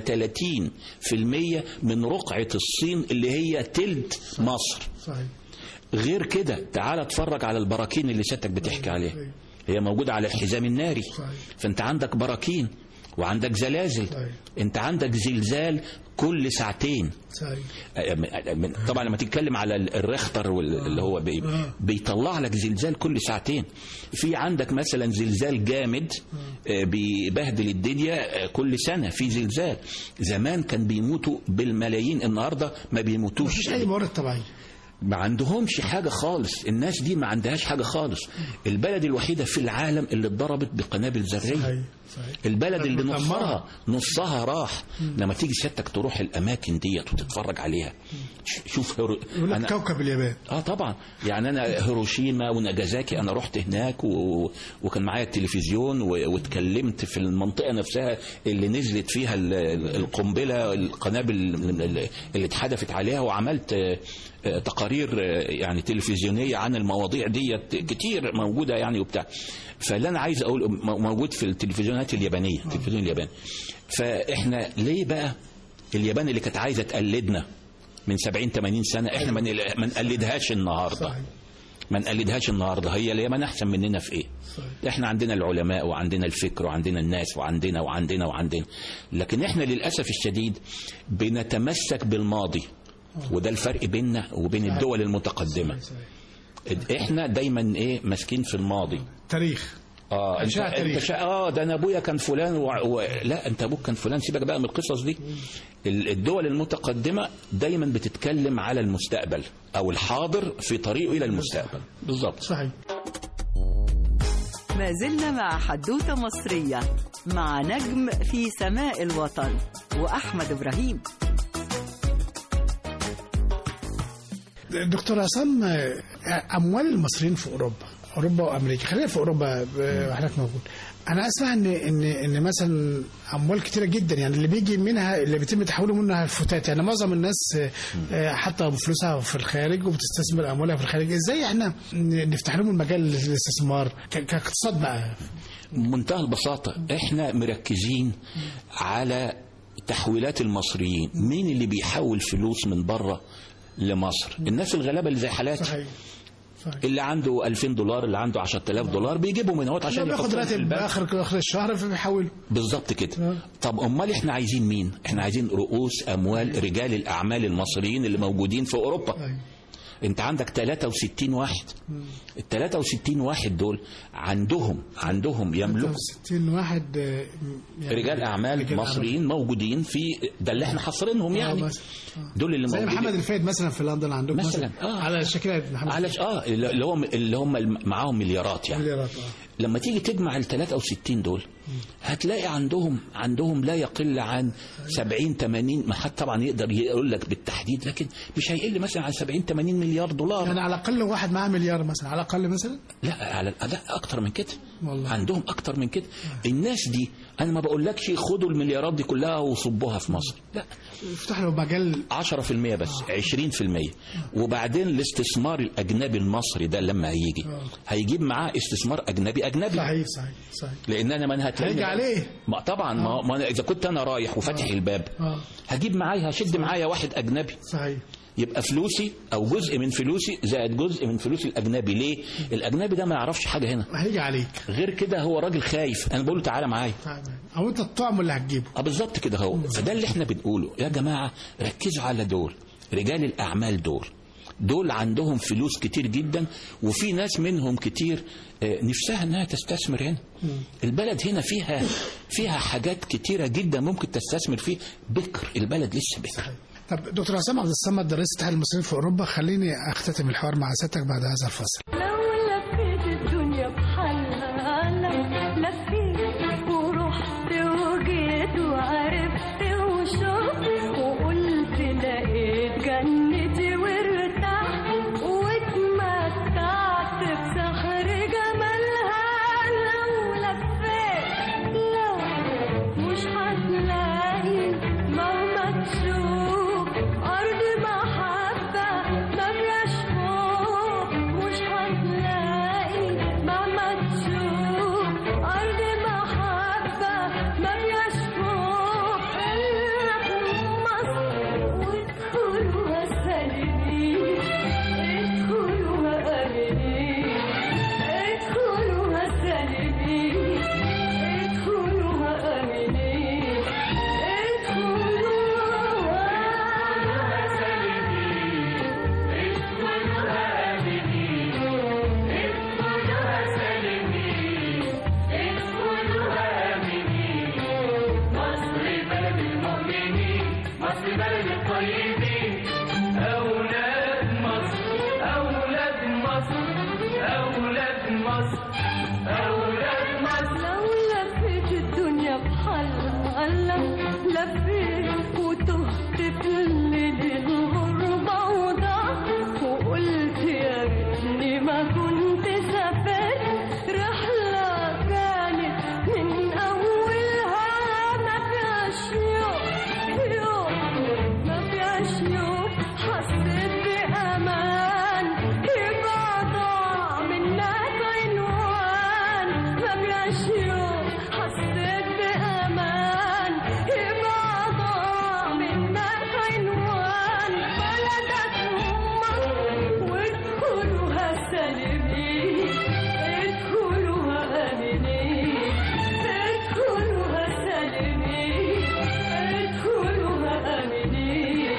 30% من رقعة الصين اللي هي تلت مصر صحيح غير كده تعال اتفرج على البراكين اللي سيادتك بتحكي عليها هي موجودة على الحزام الناري صحيح. فانت عندك براكين وعندك زلازل صحيح. انت عندك زلزال كل ساعتين صحيح آه، من- طبعا لما تتكلم على ال- الريختر وال- اللي هو بي بيطلع لك زلزال كل ساعتين في عندك مثلا زلزال جامد آه، بيبهدل الدنيا آه، كل سنة في زلزال زمان كان بيموتوا بالملايين النهاردة ما بيموتوش مفيش اي موارد طبيعيه ما عندهمش حاجة خالص الناس دي ما عندهاش حاجة خالص البلد الوحيدة في العالم اللي اتضربت بقنابل ذرية صحيح صحيح البلد اللي مدمرة. نصها نصها راح لما تيجي سيادتك تروح الاماكن ديت وتتفرج عليها ش- شوف هيرو... يقول لك انا كوكب اليابان اه طبعا يعني انا هيروشيما وناجازاكي انا رحت هناك و... وكان معايا التلفزيون و... واتكلمت في المنطقه نفسها اللي نزلت فيها ال- ال- القنبله القنابل اللي اللي اتحدفت عليها وعملت آه، آه، تقارير آه، يعني تلفزيونيه عن المواضيع ديت كتير موجوده يعني وبتاع فاللي انا عايز اقول م- موجود في التلفزيونات اليابانيه التلفزيون الياباني فاحنا ليه بقى اليابان اللي كانت عايزه تقلدنا من 70 80 سنه احنا ما نل- ما نقلدهاش النهارده صحيح ما نقلدهاش النهارده هي اليمن احسن مننا في ايه صحيح. احنا عندنا العلماء وعندنا الفكر وعندنا الناس وعندنا وعندنا وعندنا لكن احنا للاسف الشديد بنتمسك بالماضي وده الفرق بيننا وبين الدول المتقدمه صحيح. احنا دايما ايه ماسكين في الماضي تاريخ اه انت, أشعة انت تاريخ. شا... اه ده انا ابويا كان فلان و... و... لا انت ابوك كان فلان سيبك بقى من القصص دي ال- الدول المتقدمه دايما بتتكلم على المستقبل او الحاضر في طريقه الى المستقبل بالظبط صحيح ما زلنا مع حدوتة مصرية مع نجم في سماء الوطن وأحمد إبراهيم دكتور عصام آه، اموال المصريين في اوروبا اوروبا وامريكا خلينا في اوروبا آه، حضرتك موجود انا اسمع ان ان ان مثلا اموال كتيره جدا يعني اللي بيجي منها اللي بيتم تحويله منها الفتات يعني معظم الناس آه، آه، حاطه فلوسها في الخارج وبتستثمر اموالها في الخارج ازاي احنا ن- نفتح لهم المجال للاستثمار ك- كاقتصاد بقى بمنتهى البساطة احنا مركزين على تحويلات المصريين مين اللي بيحول فلوس من بره لمصر الناس الغلابة اللي زي حالاتي صحيح صحيح اللي عنده 2000 دولار اللي عنده 10000 دولار بيجيبوا من هوت عشان عشان بياخد يحطهم في راتب البنك. اخر اخر الشهر فبيحوله بالظبط كده آه. طب امال احنا عايزين مين احنا عايزين رؤوس اموال رجال الاعمال المصريين اللي موجودين في اوروبا أيوة. انت عندك 63 واحد ال 63 واحد دول عندهم عندهم يملكوا 60 واحد آه، يعني رجال اعمال رجال مصريين موجودين في ده اللي احنا حاصرينهم يعني مثلا. دول اللي زي موجودين محمد الفايد مثلا في لندن عندكم مثلاً، آه. على شكل محمد على اه اللي هم اللي هم معاهم مليارات يعني مليارات اه لما تيجي تجمع ال 63 دول هتلاقي عندهم عندهم لا يقل عن 70 80 ما حد طبعا يقدر يقول لك بالتحديد لكن مش هيقل مثلا عن 70 80 مليار دولار يعني على الاقل واحد معاه مليار مثلا على الاقل مثلا لا على لا اكتر من كده والله. عندهم اكتر من كده الناس دي انا ما بقولكش خدوا المليارات دي كلها وصبوها في مصر لا يفتح له مجال 10% بس 20% وبعدين الاستثمار الاجنبي المصري ده لما هيجي هيجيب معاه استثمار اجنبي اجنبي صحيح صحيح صحيح لان انا ما هتلاقي هيجي عليه. ما طبعا ما, ما أنا اذا كنت انا رايح وفاتح الباب اه هجيب معايا هشد معايا واحد اجنبي صحيح يبقى فلوسي او جزء من فلوسي زائد جزء من فلوس الاجنبي ليه الاجنبي ده ما يعرفش حاجه هنا هيجي عليك غير كده هو راجل خايف انا بقول له تعالى معايا او انت الطعم اللي هتجيبه اه بالظبط كده هو فده اللي احنا بنقوله يا جماعه ركزوا على دول رجال الاعمال دول دول عندهم فلوس كتير جدا وفي ناس منهم كتير آه، نفسها انها تستثمر هنا البلد هنا فيها فيها حاجات كتيره جدا ممكن تستثمر فيه بكر البلد لسه بكر طب دكتور عصام عبد الصمد رئيس الاتحاد المصري في اوروبا خليني اختتم الحوار مع سيادتك بعد هذا الفصل لو لفيت الدنيا بحالها انا لفيت ورحت وجيت وعرفت وشفت وقلت لقيت جنتي وارتحت واتمتعت بسحر جمالها لو لفيت لو مش هتلاقي مهما تشوف أرض محبة ما فيهاش خوف مش هتلاقي مهما تشوف أرض محبة ما فيهاش خوف إلا في مصر وادخلوها سالمين ادخلوها آمنين ادخلوها سالمين ادخلوها آمنين أولاد مصر أولاد مصر أولاد مصر أولاد مصر لو لفيت الدنيا بحالها لف لفيت وتهت في الليل الغربة وضعت وقلت يا ريتني ما كنت سافرت رحلة كانت من أولها ما فيهاش يوم يوم ما فيهاش يوم حسيت بأمان يبقى ضاع منك عنوان ما فيهاش يوم حسيت بأمان يبقى ضاع منك عنوان بلدك مصر وادخلوها سالمين ادخلوها آمنين ادخلوها سالمين ادخلوها آمنين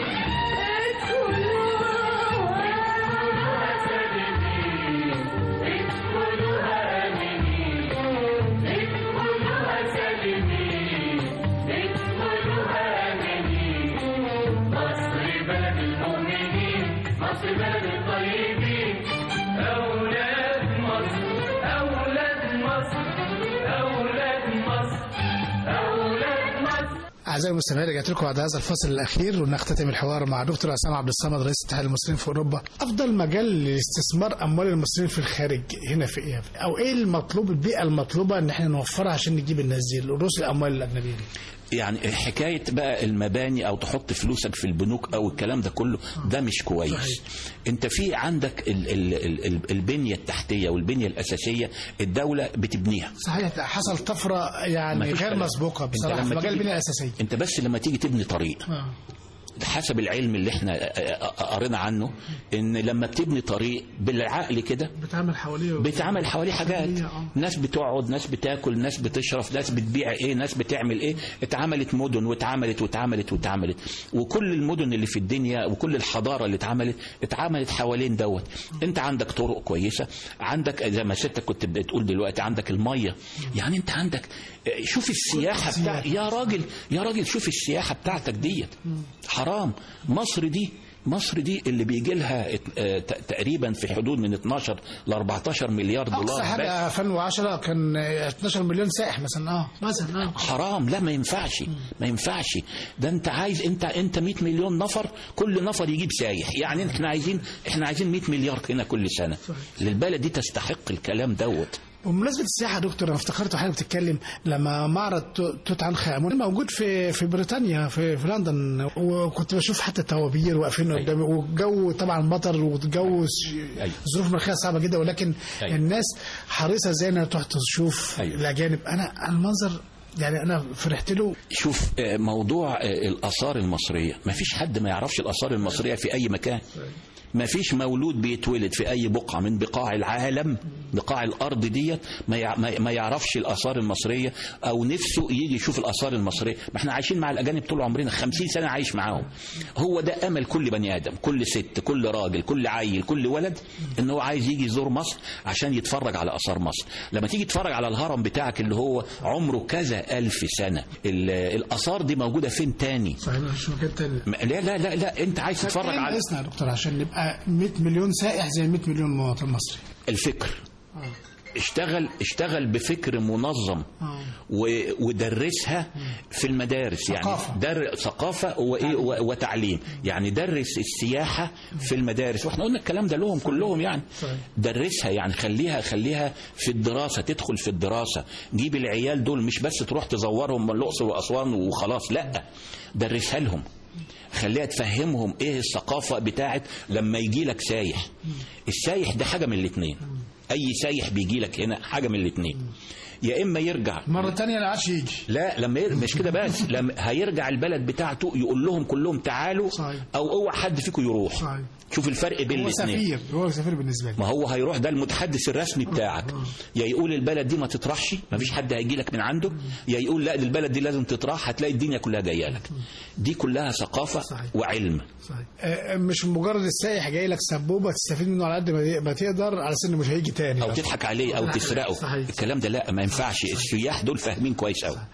أولاد مصر أولاد مصر أولاد مصر أولاد مصر اعزائي المستمعين رجعت لكم بعد هذا الفصل الاخير ونختتم الحوار مع دكتور عصام عبد الصمد رئيس اتحاد المصريين في اوروبا افضل مجال لاستثمار اموال المصريين في الخارج هنا في ايه او ايه المطلوب البيئه المطلوبه ان احنا نوفرها عشان نجيب الناس دي رؤوس الاموال الاجنبيه دي يعني حكايه بقى المباني او تحط فلوسك في البنوك او الكلام ده كله ده مش كويس صحيح. انت في عندك ال ال ال ال البنيه التحتيه والبنيه الاساسيه الدوله بتبنيها صحيح حصل طفره يعني مفيش غير كلام. مسبوقه انت بصراحه في لما مجال تيجي- البنيه الاساسيه انت بس لما تيجي تبني طريق آه. حسب العلم اللي احنا قرينا عنه ان لما بتبني طريق بالعقل كده بتعمل حواليه بيتعمل حواليه حاجات آه. ناس بتقعد ناس بتاكل ناس بتشرب ناس بتبيع ايه ناس بتعمل ايه اتعملت مدن واتعملت واتعملت واتعملت وكل المدن اللي في الدنيا وكل الحضاره اللي اتعملت اتعملت حوالين دوت انت عندك طرق كويسه عندك زي ما ستك كنت بتقول دلوقتي عندك الميه يعني انت عندك شوف السياحه بتاع يا راجل يا راجل شوف السياحه بتاعتك ديت حرام مصر دي مصر دي اللي بيجي لها ات- اه ت- تقريبا في حدود من 12 ل 14 مليار دولار اقصى بس. حاجه 2010 كان 12 مليون سائح مثلا اه مثلا اه حرام لا ما ينفعش ما ينفعش ده انت عايز انت انت 100 مليون نفر كل نفر يجيب سايح يعني احنا عايزين احنا عايزين 100 مليار هنا كل سنه للبلد دي تستحق الكلام دوت بمناسبة السياحة يا دكتور أنا افتكرت وحضرتك بتتكلم لما معرض تو- توت عنخ آمون موجود في في بريطانيا في في لندن وكنت بشوف حتى الطوابير واقفين أيوة. قدامي والجو طبعا مطر والجو س- أيوة. ظروف مناخية صعبة جدا ولكن أيوة. الناس حريصة ازاي انها تروح تشوف أيوة. الأجانب أنا المنظر يعني أنا فرحت له شوف آه، موضوع آه، الآثار المصرية ما فيش حد ما يعرفش الآثار المصرية في أي مكان ما فيش مولود بيتولد في أي بقعة من بقاع العالم بقاع الأرض ديت ما يع- ما- ما يعرفش الآثار المصرية أو نفسه يجي يشوف الآثار المصرية ما احنا عايشين مع الأجانب طول عمرنا 50 سنة عايش معاهم هو ده أمل كل بني آدم كل ست كل راجل كل عيل كل ولد إن هو عايز يجي يزور مصر عشان يتفرج على آثار مصر لما تيجي تتفرج على الهرم بتاعك اللي هو عمره كذا ألف سنة ال- الآثار دي موجودة فين تاني صحيح مش مكان تاني م- لا لا لا لا انت عايز تتفرج إيه على ناقصنا يا دكتور عشان نبقى 100 مليون سائح زي 100 مليون مواطن مصري الفكر اشتغل اشتغل بفكر منظم آه. و- ودرسها في المدارس يعني ثقافة. در ثقافة وإيه و- وتعليم يعني درس السياحة في المدارس واحنا قلنا الكلام ده لهم كلهم يعني صحيح. درسها يعني خليها خليها في الدراسة تدخل في الدراسة جيب العيال دول مش بس تروح تزورهم من الأقصر وأسوان وخلاص لا درسها لهم خليها تفهمهم ايه الثقافة بتاعت لما يجي لك سايح السايح ده حاجة من الاتنين اي سايح بيجي لك هنا حاجة من الاتنين يا اما يرجع مرة تانية لا عادش يجي لا لما ير... مش كده بس لما هيرجع البلد بتاعته يقول لهم كلهم تعالوا صحيح. او اوعى حد فيكم يروح صحيح. شوف الفرق بين هو الاثنين سفير هو سفير بالنسبة لي ما هو هيروح ده المتحدث الرسمي بتاعك يا يقول البلد دي ما تطرحش ما فيش حد هيجي لك من عنده يا يقول لا دي البلد دي لازم تطرح هتلاقي الدنيا كلها جايه لك دي كلها ثقافه صحيح. وعلم صحيح آه، مش مجرد السائح جاي لك سبوبه تستفيد منه على قد ما ما تقدر على سن مش هيجي تاني او تضحك عليه او تسرقه صحيح. الكلام ده لا ما ينفعش السياح دول فاهمين كويس قوي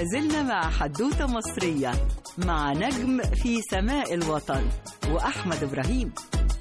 ما زلنا مع حدوتة مصرية مع نجم في سماء الوطن وأحمد إبراهيم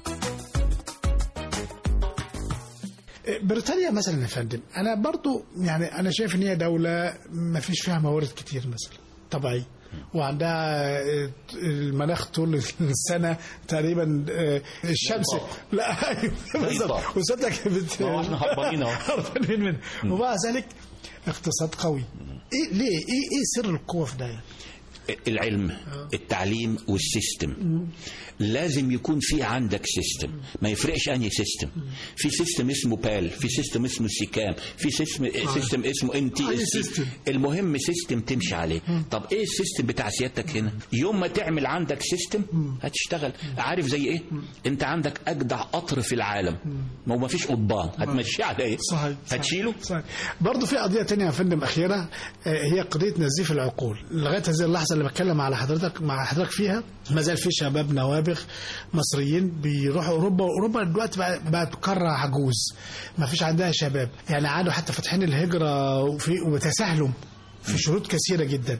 بريطانيا مثلا يا فندم انا برضو يعني انا شايف ان هي دوله ما فيش فيها موارد كتير مثلا طبيعي وعندها آه، المناخ طول السنه تقريبا آه، الشمس لا بالظبط وصدق بت... ما هو احنا هربانين اهو. هربانين منه ومع ذلك اقتصاد قوي ايه ليه ايه ايه سر القوه في ده يعني؟ العلم التعليم والسيستم لازم يكون في عندك سيستم ما يفرقش انهي سيستم في سيستم اسمه بال في سيستم اسمه سيكام في سيستم سيستم اسمه ان تي أي اس سيستم؟ المهم سيستم تمشي عليه طب ايه السيستم بتاع سيادتك هنا يوم ما تعمل عندك سيستم هتشتغل عارف زي ايه انت عندك اجدع قطر في العالم ما هو ما فيش قضبان هتمشيه على ايه صحيح صحيح. هتشيله صحيح. برضه في قضيه تانية يا فندم اخيره آه، هي قضيه نزيف العقول لغايه هذه اللحظه اللي بتكلم على حضرتك مع حضرتك فيها ما زال في شباب نوابغ مصريين بيروحوا اوروبا واوروبا دلوقتي بقى- بقت قاره عجوز ما فيش عندها شباب يعني عادوا حتى فاتحين الهجره وفي وتساهلوا في شروط كثيرة جدا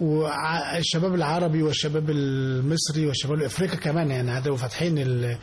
والشباب العربي والشباب المصري والشباب الافريقي كمان يعني عادوا فاتحين ال-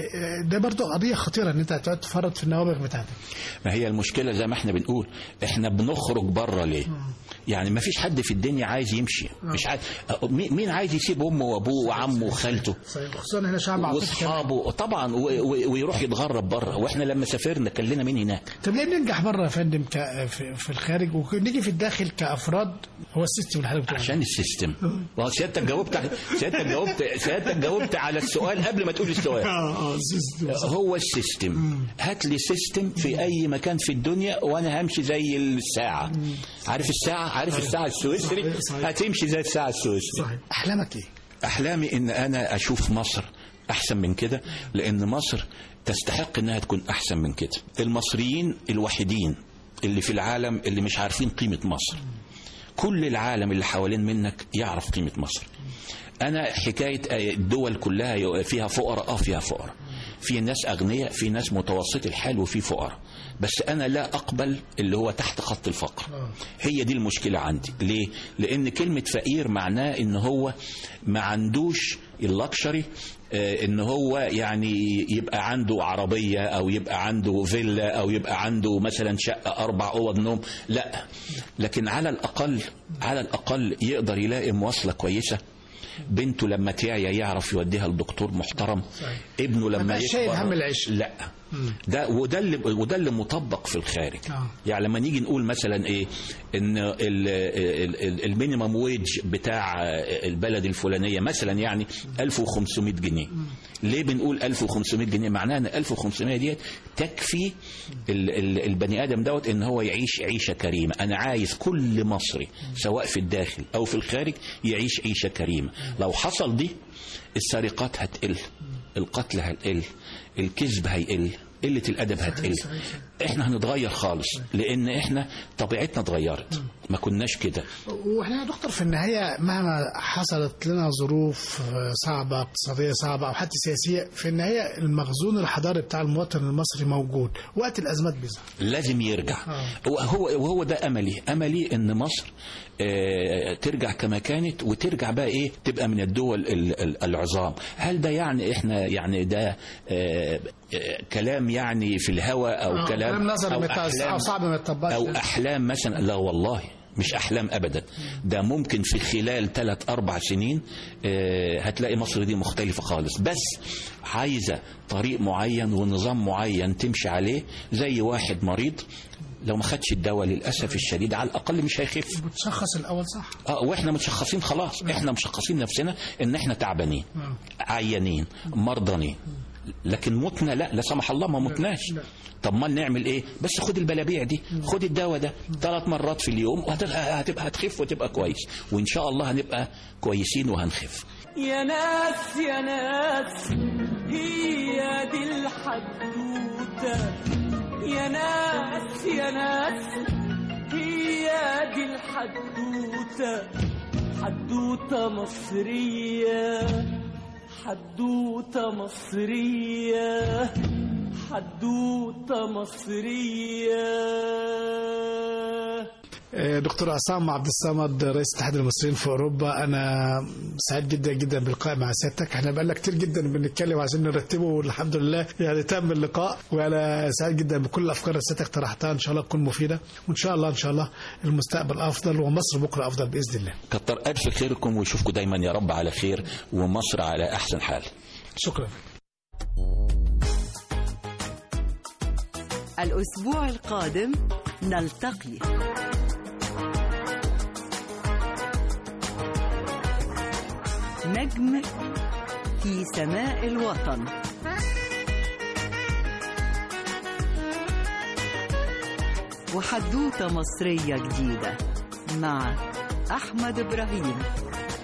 ده برضه قضية خطيرة ان انت هتقعد تفرط في النوابغ بتاعتك ما هي المشكلة زي ما احنا بنقول احنا بنخرج بره ليه يعني ما فيش حد في الدنيا عايز يمشي مش عايز مين مين عايز يسيب امه وابوه وعمه وخالته صحيح خصوصا هنا شعب عاطفي كمان واصحابه طبعا و- و- ويروح يتغرب بره واحنا لما سافرنا كان لنا مين هناك طب ليه بننجح بره يا فندم ك... في... في الخارج ونيجي في الداخل كافراد هو السيستم اللي حضرتك بتقول عشان السيستم ما سيادتك جاوبت سيادتك جاوبت سيادتك جاوبت على السؤال قبل ما تقول السؤال اه اه السيستم هو السيستم هات لي سيستم في اي مكان في الدنيا وانا همشي زي الساعه عارف الساعه عارف الساعه السويسري صحيح، صحيح. هتمشي زي الساعه السويسري صحيح احلامك ايه؟ احلامي ان انا اشوف مصر احسن من كده لان مصر تستحق انها تكون احسن من كده المصريين الوحيدين اللي في العالم اللي مش عارفين قيمه مصر كل العالم اللي حوالين منك يعرف قيمه مصر انا حكايه الدول كلها فيها فقراء اه فيها فقراء في ناس اغنياء في ناس متوسط الحال وفي فقراء بس انا لا اقبل اللي هو تحت خط الفقر هي دي المشكله عندي ليه لان كلمه فقير معناه ان هو ما عندوش اللكشري آه، ان هو يعني يبقى عنده عربيه او يبقى عنده فيلا او يبقى عنده مثلا شقه اربع اوض نوم لا لكن على الاقل على الاقل يقدر يلاقي مواصله كويسه بنته لما تعيا يعرف يوديها لدكتور محترم ابنه لما يبقاش شايل يكبر هم العيش. لا ده وده اللي وده اللي مطبق في الخارج آه. يعني لما نيجي نقول مثلا ايه ان ال- ال- ال- المينيمم ويج بتاع البلد الفلانيه مثلا يعني 1500 جنيه ليه بنقول 1500 جنيه معناها ان 1500 ديت تكفي ال- ال- البني ادم دوت ان هو يعيش عيشه كريمه انا عايز كل مصري سواء في الداخل او في الخارج يعيش عيشه كريمه لو حصل دي السرقات هتقل القتل هتقل الكذب هيقل قلة الأدب هتقل احنا هنتغير خالص لأن احنا طبيعتنا اتغيرت ما كناش كده واحنا يا دكتور في النهايه مهما حصلت لنا ظروف آه، صعبه اقتصاديه صعبه او حتى سياسيه في النهايه المخزون الحضاري بتاع المواطن المصري موجود وقت الازمات بيظهر لازم يرجع وهو وهو ده املي املي ان مصر آه، ترجع كما كانت وترجع بقى ايه تبقى من الدول ال- ال- العظام هل ده يعني احنا يعني ده آه، آه، كلام يعني في الهواء او آه، كلام كلام نظري أو ما يتعز- أحلام أو صعب ما يتطبقش. او احلام مثلا لا والله مش احلام ابدا ده ممكن في خلال ثلاث اربع سنين آه، هتلاقي مصر دي مختلفه خالص بس عايزه طريق معين ونظام معين تمشي عليه زي واحد مريض لو ما خدش الدواء للاسف الشديد على الاقل مش هيخف بتشخص الاول صح اه واحنا متشخصين خلاص احنا مشخصين نفسنا ان احنا تعبانين عيانين مرضانين لكن متنا لا لا سمح الله ما متناش طب ما نعمل ايه بس خد البلابيع دي خد الدواء ده ثلاث مرات في اليوم وهتبقى هتبقى هتخف وتبقى كويس وان شاء الله هنبقى كويسين وهنخف يا ناس يا ناس هي دي الحدوتة يا ناس يا ناس هي دي الحدوتة حدوتة مصرية حدوتة مصرية حدوتة مصرية آه، دكتور عصام عبد الصمد رئيس اتحاد المصريين في اوروبا انا سعيد جدا جدا باللقاء مع سيادتك احنا بقالنا كتير جدا بنتكلم عشان نرتبه والحمد لله يعني تم اللقاء وانا سعيد جدا بكل الافكار اللي سيادتك طرحتها ان شاء الله تكون مفيده وان شاء الله ان شاء الله المستقبل افضل ومصر بكره افضل باذن الله كتر الف خيركم ويشوفكم دايما يا رب على خير ومصر على احسن حال شكرا الأسبوع القادم نلتقي نجم في سماء الوطن وحدوتة مصرية جديدة مع أحمد إبراهيم